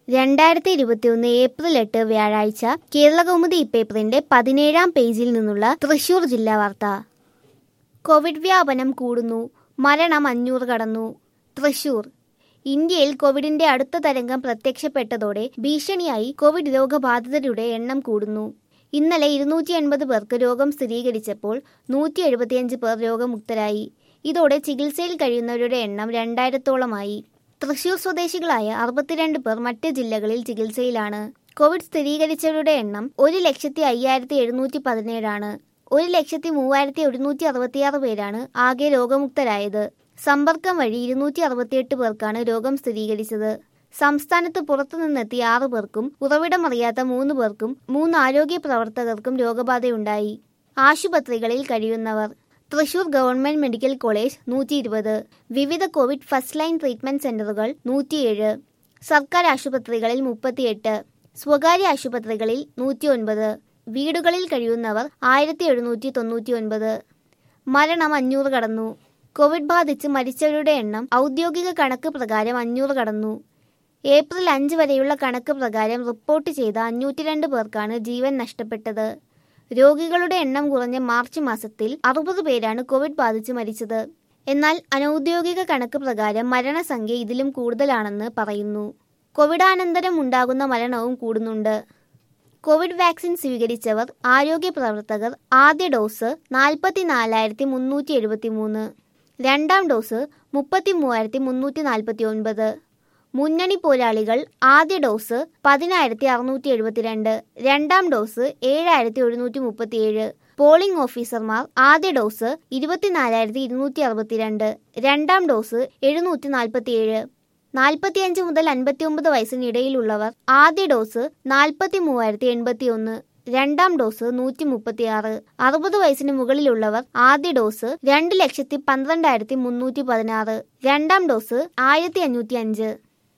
രണ്ടായിരത്തി ഇരുപത്തിയൊന്ന് ഏപ്രിൽ എട്ട് വ്യാഴാഴ്ച കേരളകൗമുദി ഇപ്പേപ്പറിന്റെ പതിനേഴാം പേജിൽ നിന്നുള്ള തൃശൂർ ജില്ലാ വാർത്ത കോവിഡ് വ്യാപനം കൂടുന്നു മരണം അഞ്ഞൂറ് കടന്നു തൃശൂർ ഇന്ത്യയിൽ കോവിഡിന്റെ അടുത്ത തരംഗം പ്രത്യക്ഷപ്പെട്ടതോടെ ഭീഷണിയായി കോവിഡ് രോഗബാധിതരുടെ എണ്ണം കൂടുന്നു ഇന്നലെ ഇരുന്നൂറ്റി എൺപത് പേർക്ക് രോഗം സ്ഥിരീകരിച്ചപ്പോൾ നൂറ്റി എഴുപത്തിയഞ്ച് പേർ രോഗമുക്തരായി ഇതോടെ ചികിത്സയിൽ കഴിയുന്നവരുടെ എണ്ണം രണ്ടായിരത്തോളമായി തൃശൂർ സ്വദേശികളായ അറുപത്തിരണ്ട് പേർ മറ്റ് ജില്ലകളിൽ ചികിത്സയിലാണ് കോവിഡ് സ്ഥിരീകരിച്ചവരുടെ എണ്ണം ഒരു ലക്ഷത്തി അയ്യായിരത്തി എഴുന്നൂറ്റി പതിനേഴാണ് ഒരു ലക്ഷത്തി മൂവായിരത്തി ഒരുന്നൂറ്റി അറുപത്തിയാറ് പേരാണ് ആകെ രോഗമുക്തരായത് സമ്പർക്കം വഴി ഇരുന്നൂറ്റി അറുപത്തിയെട്ട് പേർക്കാണ് രോഗം സ്ഥിരീകരിച്ചത് സംസ്ഥാനത്ത് പുറത്തുനിന്നെത്തിയ ആറു പേർക്കും ഉറവിടമറിയാത്ത മൂന്ന് പേർക്കും മൂന്ന് ആരോഗ്യ പ്രവർത്തകർക്കും രോഗബാധയുണ്ടായി ആശുപത്രികളിൽ കഴിയുന്നവർ തൃശൂർ ഗവൺമെന്റ് മെഡിക്കൽ കോളേജ് നൂറ്റി ഇരുപത് വിവിധ കോവിഡ് ഫസ്റ്റ് ലൈൻ ട്രീറ്റ്മെന്റ് സെന്ററുകൾ നൂറ്റിയേഴ് സർക്കാർ ആശുപത്രികളിൽ മുപ്പത്തിയെട്ട് സ്വകാര്യ ആശുപത്രികളിൽ നൂറ്റി ഒൻപത് വീടുകളിൽ കഴിയുന്നവർ ആയിരത്തി എഴുന്നൂറ്റി തൊണ്ണൂറ്റി ഒൻപത് മരണം അഞ്ഞൂറ് കടന്നു കോവിഡ് ബാധിച്ച് മരിച്ചവരുടെ എണ്ണം ഔദ്യോഗിക കണക്ക് പ്രകാരം അഞ്ഞൂറ് കടന്നു ഏപ്രിൽ അഞ്ച് വരെയുള്ള കണക്ക് പ്രകാരം റിപ്പോർട്ട് ചെയ്ത അഞ്ഞൂറ്റി രണ്ട് പേർക്കാണ് ജീവൻ നഷ്ടപ്പെട്ടത് രോഗികളുടെ എണ്ണം കുറഞ്ഞ മാർച്ച് മാസത്തിൽ അറുപത് പേരാണ് കോവിഡ് ബാധിച്ച് മരിച്ചത് എന്നാൽ അനൌദ്യോഗിക കണക്ക് പ്രകാരം മരണസംഖ്യ ഇതിലും കൂടുതലാണെന്ന് പറയുന്നു കോവിഡാനന്തരം ഉണ്ടാകുന്ന മരണവും കൂടുന്നുണ്ട് കോവിഡ് വാക്സിൻ സ്വീകരിച്ചവർ ആരോഗ്യ പ്രവർത്തകർ ആദ്യ ഡോസ് നാൽപ്പത്തിനാലായിരത്തി മുന്നൂറ്റി എഴുപത്തി മൂന്ന് രണ്ടാം ഡോസ് മുപ്പത്തി മൂവായിരത്തി മുന്നൂറ്റി നാൽപ്പത്തി ഒൻപത് മുന്നണി പോരാളികൾ ആദ്യ ഡോസ് പതിനായിരത്തി അറുന്നൂറ്റി എഴുപത്തിരണ്ട് രണ്ടാം ഡോസ് ഏഴായിരത്തി ഒരുന്നൂറ്റി മുപ്പത്തിയേഴ് പോളിംഗ് ഓഫീസർമാർ ആദ്യ ഡോസ് ഇരുപത്തിനാലായിരത്തി ഇരുന്നൂറ്റി അറുപത്തിരണ്ട് രണ്ടാം ഡോസ് എഴുന്നൂറ്റി നാൽപ്പത്തിയേഴ് നാൽപ്പത്തിയഞ്ച് മുതൽ അൻപത്തിയൊമ്പത് വയസ്സിനിടയിലുള്ളവർ ആദ്യ ഡോസ് നാൽപ്പത്തി മൂവായിരത്തി എൺപത്തി ഒന്ന് രണ്ടാം ഡോസ് നൂറ്റി മുപ്പത്തിയാറ് അറുപത് വയസ്സിന് മുകളിലുള്ളവർ ആദ്യ ഡോസ് രണ്ട് ലക്ഷത്തി പന്ത്രണ്ടായിരത്തി മുന്നൂറ്റി പതിനാറ് രണ്ടാം ഡോസ് ആയിരത്തി അഞ്ഞൂറ്റി അഞ്ച്